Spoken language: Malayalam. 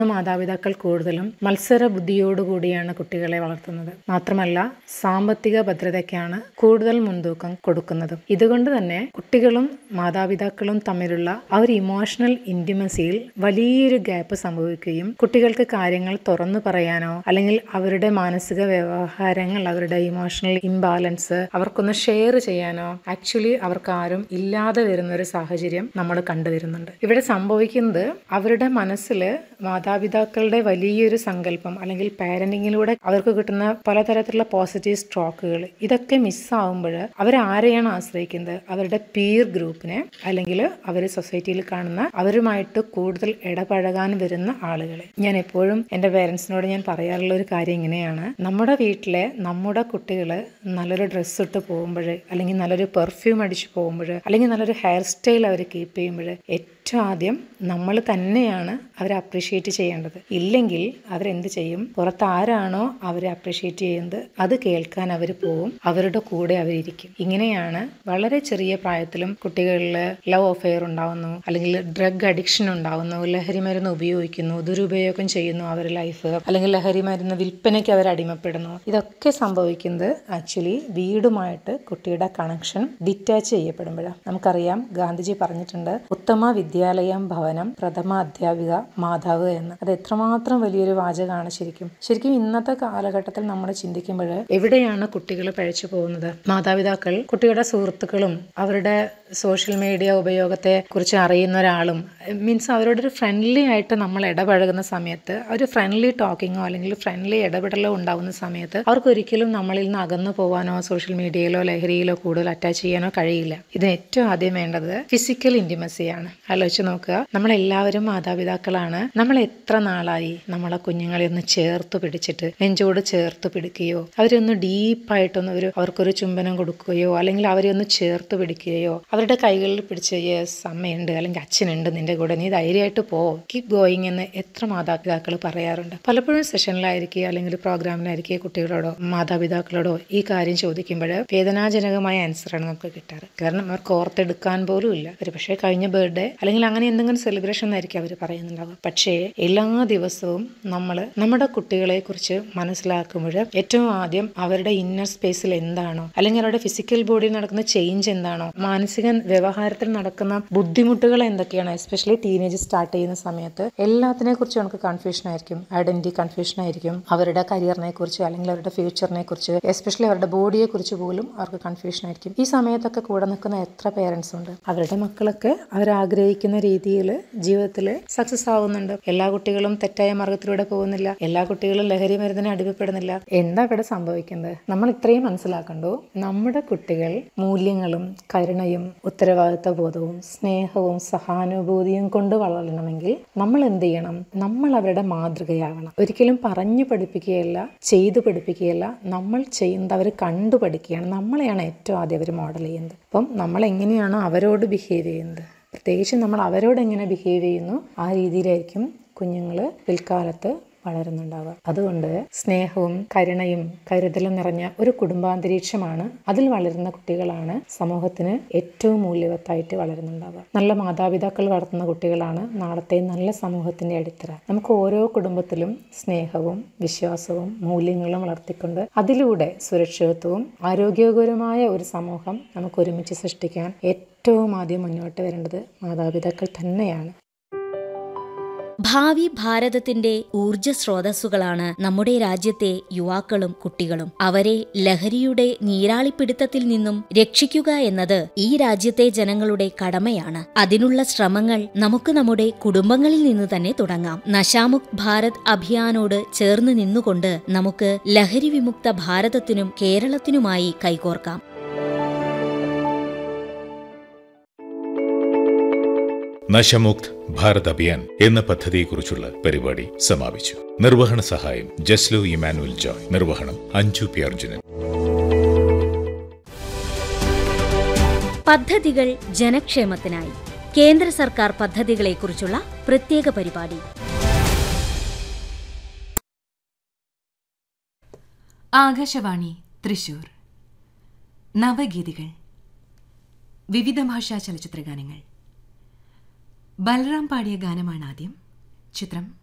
മാതാപിതാക്കൾ കൂടുതലും മത്സര ബുദ്ധിയോടുകൂടിയാണ് കുട്ടികളെ വളർത്തുന്നത് മാത്രമല്ല സാമ്പത്തിക ഭദ്രതയ്ക്കാണ് കൂടുതൽ മുൻതൂക്കം കൊടുക്കുന്നത് ഇതുകൊണ്ട് തന്നെ കുട്ടികളും മാതാപിതാക്കളും തമ്മിലുള്ള ആ ഒരു ഇമോഷണൽ ഇൻറ്റിമസിയിൽ വലിയൊരു ഗ്യാപ്പ് സംഭവിക്കുകയും കുട്ടികൾക്ക് കാര്യങ്ങൾ തുറന്നു പറയാനോ അല്ലെങ്കിൽ അവരുടെ മാനസിക വ്യവഹാരങ്ങൾ അവരുടെ ഇമോഷണൽ ഇംബാലൻസ് അവർക്കൊന്ന് ഷെയർ ചെയ്യാനോ ആക്ച്വലി അവർക്ക് ആരും ഇല്ലാതെ വരുന്ന ഒരു സാഹചര്യം നമ്മൾ കണ്ടുവരുന്നുണ്ട് ഇവിടെ സംഭവിക്കുന്നത് അവരുടെ മനസ്സിൽ മാതാപിതാക്കളുടെ വലിയൊരു സങ്കല്പം അല്ലെങ്കിൽ പാരന്റിങ്ങിലൂടെ അവർക്ക് കിട്ടുന്ന പലതരത്തിലുള്ള പോസിറ്റീവ് സ്ട്രോക്കുകൾ ഇതൊക്കെ മിസ്സാവുമ്പോൾ അവർ ആരെയാണ് ആശ്രയിക്കുന്നത് അവരുടെ പീർ ഗ്രൂപ്പിനെ അല്ലെങ്കിൽ അവർ സൊസൈറ്റിയിൽ കാണുന്ന അവരുമായിട്ട് കൂടുതൽ ഇടപഴകാൻ വരുന്ന ആളുകളെ ഞാൻ എപ്പോഴും എൻ്റെ പേരൻസിനോട് ഞാൻ പറയാറുള്ള ഒരു കാര്യം ഇങ്ങനെയാണ് നമ്മുടെ വീട്ടിലെ നമ്മുടെ കുട്ടികൾ നല്ലൊരു ഡ്രസ്സ് ഇട്ട് പോകുമ്പോൾ അല്ലെങ്കിൽ നല്ലൊരു പെർഫ്യൂം അടിച്ച് പോകുമ്പോൾ അല്ലെങ്കിൽ നല്ലൊരു ഹെയർ സ്റ്റൈൽ അവർ കീപ്പ് ചെയ്യുമ്പോൾ ഏറ്റവും ആദ്യം നമ്മൾ തന്നെയാണ് അവരെ അപ്രീഷിയേറ്റ് ചെയ്യേണ്ടത് ഇല്ലെങ്കിൽ അവരെന്ത് ചെയ്യും പുറത്ത് ആരാണോ അവരെ അപ്രീഷിയേറ്റ് ചെയ്യുന്നത് അത് കേൾക്കാൻ അവർ പോവും അവരുടെ കൂടെ അവരിയ്ക്കും ഇങ്ങനെയാണ് വളരെ ചെറിയ പ്രായത്തിലും കുട്ടികളിൽ ലവ് അഫെയർ ഉണ്ടാവുന്നു അല്ലെങ്കിൽ ഡ്രഗ് അഡിക്ഷൻ ഉണ്ടാവുന്നു ലഹരി മരുന്ന് ഉപയോഗിക്കുന്നു ദുരുപയോഗം ചെയ്യുന്നു അവരുടെ ലൈഫ് അല്ലെങ്കിൽ ലഹരി മരുന്ന് വിൽപ്പനയ്ക്ക് അവർ അടിമപ്പെടുന്നു ഇതൊക്കെ സംഭവിക്കുന്നത് ആക്ച്വലി വീടുമായിട്ട് കുട്ടിയുടെ കണക്ഷൻ ഡിറ്റാച്ച് ചെയ്യപ്പെടുമ്പോഴാണ് നമുക്കറിയാം ഗാന്ധിജി പറഞ്ഞിട്ടുണ്ട് ഉത്തമ വിദ്യാലയം ഭവനം പ്രഥമ അധ്യാപിക മാതാവ് എന്ന് അത് എത്രമാത്രം വലിയൊരു വാചകമാണ് ശരിക്കും ശരിക്കും ഇന്നത്തെ കാലഘട്ടത്തിൽ നമ്മൾ ചിന്തിക്കുമ്പോൾ എവിടെയാണ് കുട്ടികൾ പഴച്ചു പോകുന്നത് മാതാപിതാക്കൾ കുട്ടിയുടെ സുഹൃത്തുക്കളും അവരുടെ സോഷ്യൽ മീഡിയ ഉപയോഗത്തെ കുറിച്ച് അറിയുന്ന ഒരാളും മീൻസ് അവരോടൊരു ഫ്രണ്ട്ലി ആയിട്ട് നമ്മൾ ഇടപഴകുന്ന സമയത്ത് ഒരു ഫ്രണ്ട്ലി ടോക്കിങ്ങോ അല്ലെങ്കിൽ ഫ്രണ്ട്ലി ഇടപെടലോ ഉണ്ടാകുന്ന സമയത്ത് അവർക്ക് ഒരിക്കലും നമ്മളിൽ നിന്ന് അകന്നു പോകാനോ സോഷ്യൽ മീഡിയയിലോ ലഹരിയിലോ കൂടുതൽ അറ്റാച്ച് ചെയ്യാനോ കഴിയില്ല ഇതിന് ഏറ്റവും ആദ്യം വേണ്ടത് ഫിസിക്കൽ ഇൻറ്റിമസിയാണ് ആലോചിച്ച് നോക്കുക നമ്മളെല്ലാവരും മാതാപിതാക്കളാണ് നമ്മൾ എത്ര നാളായി നമ്മളെ കുഞ്ഞുങ്ങളെ ഒന്ന് ചേർത്ത് പിടിച്ചിട്ട് നെഞ്ചോട് ചേർത്ത് പിടിക്കുകയോ അവരെ ഒന്ന് ഡീപ്പായിട്ടൊന്ന് ഒരു അവർക്കൊരു ചുംബനം കൊടുക്കുകയോ അല്ലെങ്കിൽ അവരെ ഒന്ന് ചേർത്ത് പിടിക്കുകയോ അവരുടെ കൈകളിൽ പിടിച്ച് യെസ് അമ്മയുണ്ട് അല്ലെങ്കിൽ അച്ഛനുണ്ട് നിന്റെ കൂടെ നീ ധൈര്യമായിട്ട് പോ കീപ് ഗോയിങ് എന്ന് എത്ര മാതാപിതാക്കൾ പറയാറുണ്ട് പലപ്പോഴും സെഷനിലായിരിക്കുക അല്ലെങ്കിൽ പ്രോഗ്രാമിലായിരിക്കുക കുട്ടികളോടോ മാതാപിതാക്കളോടോ ഈ കാര്യം ചോദിക്കുമ്പോൾ വേദനാജനകമായ ആൻസറാണ് നമുക്ക് കിട്ടാറ് കാരണം അവർക്ക് ഓർത്തെടുക്കാൻ പോലും ഇല്ല ഒരു പക്ഷേ കഴിഞ്ഞ ബർത്ത്ഡേ അല്ലെങ്കിൽ അങ്ങനെ എന്തെങ്കിലും സെലിബ്രേഷൻ ആയിരിക്കും അവർ പറയുന്നുണ്ടാവുക പക്ഷേ എല്ലാ ദിവസവും നമ്മൾ നമ്മുടെ കുട്ടികളെ കുറിച്ച് മനസ്സിലാക്കുമ്പോൾ ഏറ്റവും ആദ്യം അവരുടെ ഇന്നർ സ്പേസിൽ എന്താണോ അല്ലെങ്കിൽ അവരുടെ ഫിസിക്കൽ ബോഡിയിൽ നടക്കുന്ന ചേഞ്ച് എന്താണോ മാനസിക വ്യവഹാരത്തിൽ നടക്കുന്ന ബുദ്ധിമുട്ടുകൾ എന്തൊക്കെയാണ് എസ്പെഷ്യലി ടീനേജ് സ്റ്റാർട്ട് ചെയ്യുന്ന സമയത്ത് എല്ലാത്തിനെ കുറിച്ച് നമുക്ക് കൺഫ്യൂഷൻ ആയിരിക്കും ഐഡന്റിറ്റി കൺഫ്യൂഷൻ ആയിരിക്കും അവരുടെ കരിയറിനെ കുറിച്ച് അല്ലെങ്കിൽ അവരുടെ ഫ്യൂച്ചറിനെ കുറിച്ച് എസ്പെഷ്യലി അവരുടെ ബോഡിയെ കുറിച്ച് പോലും അവർക്ക് കൺഫ്യൂഷൻ ആയിരിക്കും ഈ സമയത്തൊക്കെ കൂടെ നിൽക്കുന്ന എത്ര പേരൻസ് ഉണ്ട് അവരുടെ മക്കളൊക്കെ അവരാഗ്രഹിക്കുന്ന രീതിയിൽ ജീവിതത്തിൽ സക്സസ് ആവുന്നുണ്ട് എല്ലാ കുട്ടികളും തെറ്റായ മാർഗത്തിലൂടെ പോകുന്നില്ല എല്ലാ കുട്ടികളും ലഹരി മരുന്നിന് അടിമപ്പെടുന്നില്ല എന്താ ഇവിടെ സംഭവിക്കുന്നത് നമ്മൾ ഇത്രയും മനസ്സിലാക്കണ്ടോ നമ്മുടെ കുട്ടികൾ മൂല്യങ്ങളും കരുണയും ഉത്തരവാദിത്ത ബോധവും സ്നേഹവും സഹാനുഭൂതിയും കൊണ്ട് വളരണമെങ്കിൽ നമ്മൾ എന്ത് ചെയ്യണം നമ്മൾ അവരുടെ മാതൃകയാവണം ഒരിക്കലും പറഞ്ഞു പഠിപ്പിക്കുകയല്ല ചെയ്തു പഠിപ്പിക്കുകയല്ല നമ്മൾ ചെയ്യുന്നത് അവർ കണ്ടു പഠിക്കുകയാണ് നമ്മളെയാണ് ഏറ്റവും ആദ്യം അവർ മോഡൽ ചെയ്യുന്നത് അപ്പം നമ്മൾ എങ്ങനെയാണോ അവരോട് ബിഹേവ് ചെയ്യുന്നത് പ്രത്യേകിച്ച് നമ്മൾ അവരോട് എങ്ങനെ ബിഹേവ് ചെയ്യുന്നു ആ രീതിയിലായിരിക്കും കുഞ്ഞുങ്ങൾ പിൽക്കാലത്ത് വളരുന്നുണ്ടാവുക അതുകൊണ്ട് സ്നേഹവും കരുണയും കരുതലും നിറഞ്ഞ ഒരു കുടുംബാന്തരീക്ഷമാണ് അതിൽ വളരുന്ന കുട്ടികളാണ് സമൂഹത്തിന് ഏറ്റവും മൂല്യവത്തായിട്ട് വളരുന്നുണ്ടാവുക നല്ല മാതാപിതാക്കൾ വളർത്തുന്ന കുട്ടികളാണ് നാളത്തെ നല്ല സമൂഹത്തിന്റെ അടിത്തറ നമുക്ക് ഓരോ കുടുംബത്തിലും സ്നേഹവും വിശ്വാസവും മൂല്യങ്ങളും വളർത്തിക്കൊണ്ട് അതിലൂടെ സുരക്ഷിതത്വവും ആരോഗ്യകരമായ ഒരു സമൂഹം നമുക്ക് ഒരുമിച്ച് സൃഷ്ടിക്കാൻ ഏറ്റവും ആദ്യം മുന്നോട്ട് വരേണ്ടത് മാതാപിതാക്കൾ തന്നെയാണ് ഭാവി ഭാരതത്തിന്റെ ഊർജ സ്രോതസ്സുകളാണ് നമ്മുടെ രാജ്യത്തെ യുവാക്കളും കുട്ടികളും അവരെ ലഹരിയുടെ നീരാളിപ്പിടുത്തത്തിൽ നിന്നും രക്ഷിക്കുക എന്നത് ഈ രാജ്യത്തെ ജനങ്ങളുടെ കടമയാണ് അതിനുള്ള ശ്രമങ്ങൾ നമുക്ക് നമ്മുടെ കുടുംബങ്ങളിൽ നിന്ന് തന്നെ തുടങ്ങാം നശാമുക്ത് ഭാരത് അഭിയാനോട് ചേർന്ന് നിന്നുകൊണ്ട് നമുക്ക് ലഹരി വിമുക്ത ഭാരതത്തിനും കേരളത്തിനുമായി കൈകോർക്കാം നശമുക്ത് ഭാരത് അഭിയാൻ എന്ന പദ്ധതിയെക്കുറിച്ചുള്ള പരിപാടി സമാപിച്ചു നിർവഹണ സഹായം ജസ്ലു ഇമാനുവൽ ജോയ് നിർവഹണം അഞ്ജു പി അർജുനൻ പദ്ധതികൾ ജനക്ഷേമത്തിനായി കേന്ദ്ര സർക്കാർ പദ്ധതികളെക്കുറിച്ചുള്ള പ്രത്യേക പരിപാടി ആകാശവാണി തൃശൂർ നവഗീതികൾ വിവിധ ഭാഷാ ചലച്ചിത്രഗാനങ്ങൾ ബലറാം പാടിയ ഗാനമാണ് ആദ്യം ചിത്രം